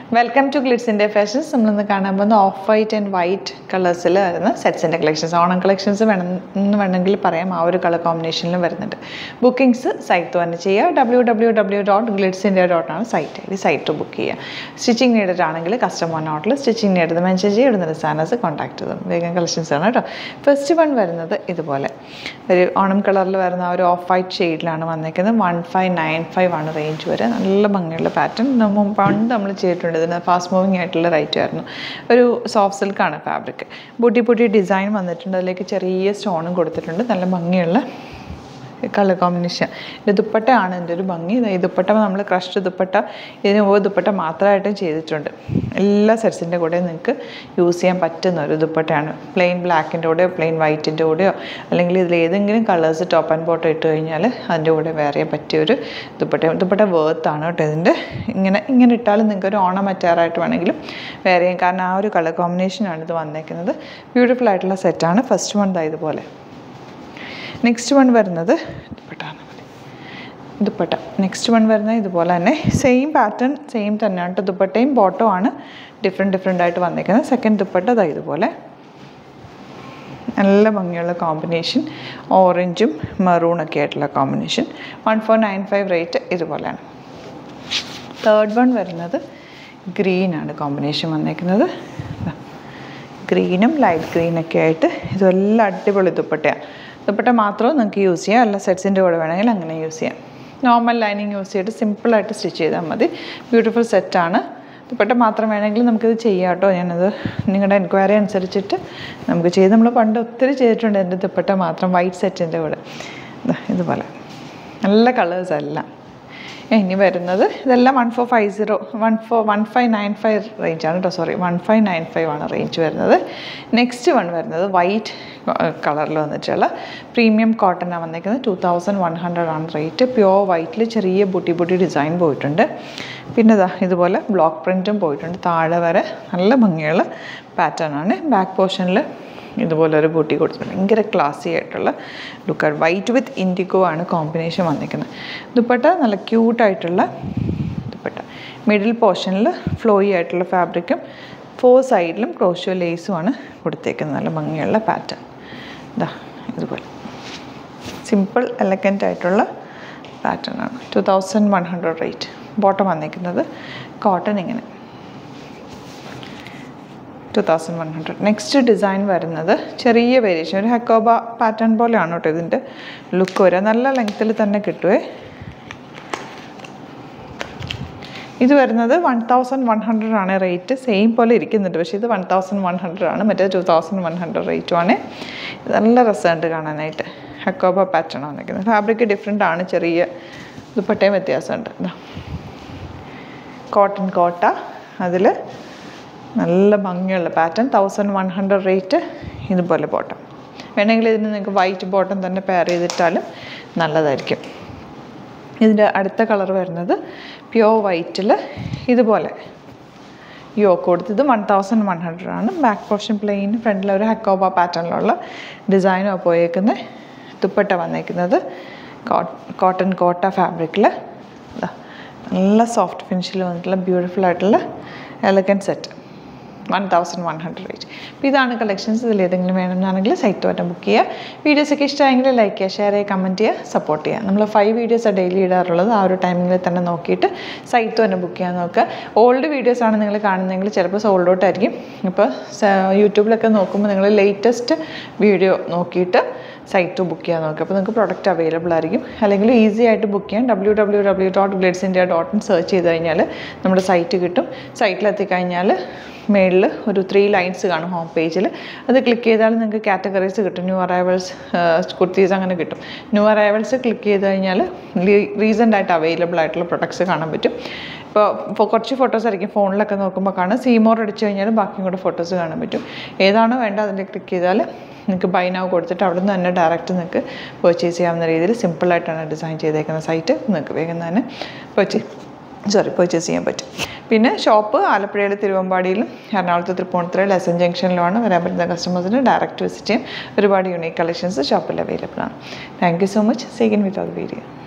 welcome to ഗ്ലിറ്റ്സിൻ്റെ fashions നമ്മളിന്ന് കാണാൻ പോകുന്ന ഓഫ് വൈറ്റ് ആൻഡ് വൈറ്റ് കളേഴ്സിൽ വരുന്ന സെറ്റ്സിൻ്റെ കളക്ഷൻസ് ഓണം കളക്ഷൻസ് വേണം എന്ന് വേണമെങ്കിൽ പറയാം ആ ഒരു കളർ കോമ്പിനേഷനിലും വരുന്നുണ്ട് ബുക്കിംഗ്സ് സൈറ്റ് തന്നെ ചെയ്യുക W W W dot Glitz India dot ആണ് site I D site book ചെയ്യുക സ്റ്റിച്ചിങ് നീഡഡ് ആണെങ്കിൽ കസ്റ്റമർ നോട്ടിൽ സ്റ്റിച്ചിങ് നീഡത് മെൻഷൻ ചെയ്യുക ഇടുന്ന ഡിസൈനേഴ്സ് കോൺടാക്ട് ചെയ്തു വേഗം കളക്ഷൻസ് ആണ് കേട്ടോ ഫസ്റ്റ് വൺ വരുന്നത് ഇതുപോലെ ഒരു ഓണം കളറിൽ വരുന്ന ആ ഒരു ഓഫ് വൈറ്റ് ഷെയ്ഡിലാണ് വന്നേക്കുന്നത് വൺ ഫൈവ് നയൻ ഫൈവ് ആണ് റേഞ്ച് വരെ നല്ല ഭംഗിയുള്ള പാറ്റേൺ നമ്മൾ പണ്ട് നമ്മൾ ചെയ്തിട്ടുണ്ട് ഇതിന് ഫാസ്റ്റ് മൂവിങ് ആയിട്ടുള്ള റേറ്റ് ആയിരുന്നു ഒരു സോഫ്റ്റ് സിൽക്കാണ് ഫാബ്രിക് ബുട്ടി ബുട്ടി ഡിസൈൻ വന്നിട്ടുണ്ട് അതിലേക്ക് ചെറിയ സ്റ്റോണും കൊടുത്തിട്ടുണ്ട് നല്ല ഭംഗിയുള്ള കളർ കോമ്പിനേഷൻ ഇത് ദുപ്പട്ടയാണ് എൻ്റെ ഒരു ഭംഗി ഇത് ഈ ദുപ്പട്ട നമ്മൾ ക്രഷ്ഡ് ദുപ്പട്ട ഇതിന് മുമ്പ് ദുപ്പട്ട മാത്രമായിട്ടും ചെയ്തിട്ടുണ്ട് എല്ലാ സെറ്റ്സിൻ്റെ കൂടെ നിങ്ങൾക്ക് യൂസ് ചെയ്യാൻ പറ്റുന്ന ഒരു ദുപ്പട്ടയാണ് പ്ലെയിൻ ബ്ലാക്കിൻ്റെ കൂടെയോ പ്ലെയിൻ വൈറ്റിൻ്റെ കൂടെയോ അല്ലെങ്കിൽ ഇതിൽ ഏതെങ്കിലും കളേഴ്സ് ടോപ്പ് ആൻഡ് ബോട്ടം ഇട്ട് കഴിഞ്ഞാൽ അതിൻ്റെ കൂടെ വേറെ പറ്റിയൊരു ദുപ്പട്ട ദുപ്പട്ട വേർത്താണ് കേട്ടോ ഇതിൻ്റെ ഇങ്ങനെ ഇങ്ങനെ ഇട്ടാലും നിങ്ങൾക്ക് ഒരു ഓണം അറ്റാറായിട്ട് വേണമെങ്കിലും വേറെ ചെയ്യാം കാരണം ആ ഒരു കളർ കോമ്പിനേഷനാണ് ഇത് വന്നേക്കുന്നത് ബ്യൂട്ടിഫുൾ ആയിട്ടുള്ള സെറ്റാണ് ഫസ്റ്റ് വൺ ദാ ഇതുപോലെ നെക്സ്റ്റ് വൺ വരുന്നത് ദുപ്പട്ടാണ് ദുപ്പട്ട നെക്സ്റ്റ് വൺ വരുന്നത് ഇതുപോലെ തന്നെ സെയിം പാറ്റേൺ സെയിം തന്നെയാണ് കേട്ടോ ദുപ്പട്ടയും ബോട്ടോ ആണ് ഡിഫറെൻറ്റ് ഡിഫറെൻ്റ് ആയിട്ട് വന്നേക്കുന്നത് സെക്കൻഡ് ദുപ്പട്ട ഇതാ ഇതുപോലെ നല്ല ഭംഗിയുള്ള കോമ്പിനേഷൻ ഓറഞ്ചും മെറൂണൊക്കെ ആയിട്ടുള്ള combination one four nine five rate ഇതുപോലെയാണ് തേർഡ് വൺ വരുന്നത് ഗ്രീനാണ് കോമ്പിനേഷൻ വന്നേക്കുന്നത് ഗ്രീനും ലൈറ്റ് ഗ്രീനൊക്കെ ആയിട്ട് ഇതെല്ലാം അടിപൊളി ദുപ്പട്ടയാണ് ദുപ്പട്ട മാത്രം നിങ്ങൾക്ക് യൂസ് ചെയ്യാം അല്ല സെറ്റ്സിൻ്റെ കൂടെ വേണമെങ്കിൽ അങ്ങനെ യൂസ് ചെയ്യാം നോർമൽ ലൈനിങ് യൂസ് ചെയ്തിട്ട് സിമ്പിളായിട്ട് സ്റ്റിച്ച് ചെയ്താൽ മതി ബ്യൂട്ടിഫുൾ സെറ്റാണ് ദുപ്പട്ട മാത്രം വേണമെങ്കിൽ നമുക്കിത് ചെയ്യാം കേട്ടോ ഞാനത് നിങ്ങളുടെ എൻക്വയറി അനുസരിച്ചിട്ട് നമുക്ക് ചെയ്ത് നമ്മൾ പണ്ട് ഒത്തിരി ചെയ്തിട്ടുണ്ട് എൻ്റെ ദുപ്പട്ട മാത്രം വൈറ്റ് സെറ്റിൻ്റെ കൂടെ ഇതുപോലെ നല്ല കളേഴ്സ് എല്ലാം ഇനി വരുന്നത് ഇതെല്ലാം one four five zero one four one five nine five റേഞ്ചാണ് കേട്ടോ sorry one five nine five ആണ് റേഞ്ച് വരുന്നത് നെക്സ്റ്റ് വൺ വരുന്നത് വൈറ്റ് കളറിൽ വന്നിട്ടുള്ള പ്രീമിയം കോട്ടനാണ് വന്നിരിക്കുന്നത് ടു തൗസൻഡ് വൺ ഹൺഡ്രഡ് ആണ് റേറ്റ് പ്യുവർ വൈറ്റിൽ ചെറിയ ബുട്ടി ബുട്ടി ഡിസൈൻ പോയിട്ടുണ്ട് പിന്നെ ഇതാ ഇതുപോലെ ബ്ലോക്ക് പ്രിൻറ്റും പോയിട്ടുണ്ട് താഴെ വരെ നല്ല ഭംഗിയുള്ള പാറ്റേൺ ആണ് ബാക്ക് പോർഷനിൽ ഇതുപോലെ ഒരു ബൂട്ടി കൊടുത്തിട്ടുണ്ട് ഭയങ്കര ക്ലാസി ആയിട്ടുള്ള ലുക്കാണ് വൈറ്റ് വിത്ത് ഇൻഡിഗോ ആണ് കോമ്പിനേഷൻ വന്നിരിക്കുന്നത് ദുപ്പട്ട നല്ല ക്യൂട്ടായിട്ടുള്ള ദുപ്പട്ട മിഡിൽ പോർഷനിൽ ഫ്ലോയി ആയിട്ടുള്ള ഫാബ്രിക്കും ഫോർ സൈഡിലും ക്രോഷോ ലേസുമാണ് കൊടുത്തേക്കുന്നത് നല്ല ഭംഗിയുള്ള പാറ്റേൺ ഇതാ ഇതുപോലെ സിമ്പിൾ എലഗൻ്റ് ആയിട്ടുള്ള പാറ്റേൺ ആണ് two thousand one hundred rate bottom വന്നിരിക്കുന്നത് കോട്ടൺ ഇങ്ങനെ two thousand one hundred next design വരുന്നത് ചെറിയ വേരിയേഷൻ ഒരു ഹക്കോബ പാറ്റേൺ പോലെയാണ് കേട്ടോ ഇതിൻ്റെ ലുക്ക് വരിക നല്ല ലെങ്ത്തിൽ തന്നെ കിട്ടുവേ ഇത് വരുന്നത് വൺ തൗസൻഡ് വൺ ഹൺഡ്രഡ് ആണ് റേറ്റ് സെയിം പോലെ ഇരിക്കുന്നുണ്ട് പക്ഷേ ഇത് വൺ തൗസൻഡ് വൺ ഹൺഡ്രഡ് ആണ് മറ്റേ ടു തൗസൻഡ് വൺ ഹൺഡ്രഡ് റേറ്റും ആണ് ഇത് നല്ല രസമുണ്ട് കാണാനായിട്ട് ഹക്കോബ പാറ്റേൺ വന്നിരിക്കുന്നത് ഫാബ്രിക് ഡിഫറെൻ്റ് ആണ് ചെറിയ ദുപ്പട്ടയും വ്യത്യാസമുണ്ട് കോട്ടൺ കോട്ട അതിൽ നല്ല ഭംഗിയുള്ള pattern thousand one hundred rate ഇതുപോലെ ബോട്ടം വേണമെങ്കിൽ ഇതിന് നിങ്ങൾക്ക് വൈറ്റ് ബോട്ടം തന്നെ പെയർ ചെയ്തിട്ടാലും നല്ലതായിരിക്കും ഇതിൻ്റെ അടുത്ത കളർ വരുന്നത് പ്യോർ വൈറ്റിൽ ഇതുപോലെ യോക്ക് കൊടുത്തത് വൺ തൗസൻഡ് വൺ ഹൺഡ്രഡ് ആണ് ബാക്ക് പോർഷൻ പ്ലെയിൻ ഫ്രണ്ടിൽ ഒരു ഹക്കോബ പാറ്റേണിലുള്ള ഡിസൈനും പോയേക്കുന്നത് ദുപ്പട്ട വന്നേക്കുന്നത് കോട്ടൺ കോട്ട ഫാബ്രിക്കിൽ നല്ല സോഫ്റ്റ് ഫിനിഷിൽ വന്നിട്ടുള്ള ബ്യൂട്ടിഫുൾ ആയിട്ടുള്ള elegant set one thousand one hundred rate അപ്പോൾ ഇതാണ് കളക്ഷൻസ് ഇതിൽ ഏതെങ്കിലും വേണമെന്നാണെങ്കിൽ സൈറ്റ് വരെ ബുക്ക് ചെയ്യുക വീഡിയോസൊക്കെ ഇഷ്ടമായെങ്കിൽ ലൈക്ക് ചെയ്യുക ഷെയർ ചെയ്യുക കമൻറ്റ് ചെയ്യുക സപ്പോർട്ട് ചെയ്യുക നമ്മൾ ഫൈവ് വീഡിയോസാണ് ഡെയിലി ഇടാറുള്ളത് ആ ഒരു ടൈമിങ്ങിൽ തന്നെ നോക്കിയിട്ട് സൈറ്റ് തന്നെ ബുക്ക് ചെയ്യാൻ നോക്കുക ഓൾഡ് വീഡിയോസാണ് നിങ്ങൾ കാണുന്നതെങ്കിൽ ചിലപ്പോൾ സോൾഡ് ഔട്ട് ആയിരിക്കും ഇപ്പോൾ യൂട്യൂബിലൊക്കെ നോക്കുമ്പോൾ നിങ്ങൾ ലേറ്റസ്റ്റ് വീഡിയോ നോക്കിയിട്ട് സൈറ്റ് ബുക്ക് ചെയ്യാൻ നോക്കുക അപ്പോൾ നിങ്ങൾക്ക് പ്രൊഡക്റ്റ് അവൈലബിൾ ആയിരിക്കും അല്ലെങ്കിൽ ഈസി ആയിട്ട് ബുക്ക് ചെയ്യാം W W W dot Glitz India dot in search ചെയ്ത് കഴിഞ്ഞാൽ നമ്മുടെ സൈറ്റ് കിട്ടും സൈറ്റിലെത്തിക്കഴിഞ്ഞാൽ മേളിൽ ഒരു ത്രീ ലൈൻസ് കാണും ഹോം പേജിൽ അത് ക്ലിക്ക് ചെയ്താൽ നിങ്ങൾക്ക് കാറ്റഗറീസ് കിട്ടും ന്യൂ അറൈവൽസ് കുർത്തീസ് അങ്ങനെ കിട്ടും ന്യൂ അറൈവൽസ് ക്ലിക്ക് ചെയ്ത് കഴിഞ്ഞാൽ റീസെൻ്റ് ആയിട്ട് അവൈലബിൾ ആയിട്ടുള്ള പ്രൊഡക്ട്സ് കാണാൻ പറ്റും ഇപ്പോൾ ഇപ്പോൾ കുറച്ച് ഫോട്ടോസ് ആയിരിക്കും ഫോണിലൊക്കെ നോക്കുമ്പോൾ കാണാം സീമോർ അടിച്ചു കഴിഞ്ഞാൽ ബാക്കിയും കൂടെ ഫോട്ടോസ് കാണാൻ പറ്റും ഏതാണോ വേണ്ട അതിൽ ക്ലിക്ക് ചെയ്താൽ നിങ്ങൾക്ക് ബൈ നൗ കൊടുത്തിട്ട് അവിടെ നിന്ന് തന്നെ ഡയറക്റ്റ് നിങ്ങൾക്ക് പർച്ചേസ് ചെയ്യാവുന്ന രീതിയിൽ സിമ്പിളായിട്ടാണ് ഡിസൈൻ ചെയ്തേക്കുന്ന സൈറ്റ് നിങ്ങൾക്ക് വേഗം തന്നെ പർച്ചേസ് സോറി പർച്ചേസ് ചെയ്യാൻ പറ്റും പിന്നെ ഷോപ്പ് ആലപ്പുഴയിൽ തിരുവമ്പാടിയിലും എറണാകുളത്ത് തൃപ്പൂണിത്തുറയിൽ എസ് എൻ ജംഗ്ഷനിലുമാണ് വരാൻ പറ്റുന്ന കസ്റ്റമേഴ്സിന് ഡയറക്റ്റ് വിസിറ്റ് ചെയ്യും ഒരുപാട് യൂണീക്ക് കളക്ഷൻസ് ഷോപ്പിൽ അവൈലബിൾ ആണ് താങ്ക് യു സോ മച്ച് സീഗൻ വിത്ത് അത് വീഡിയോ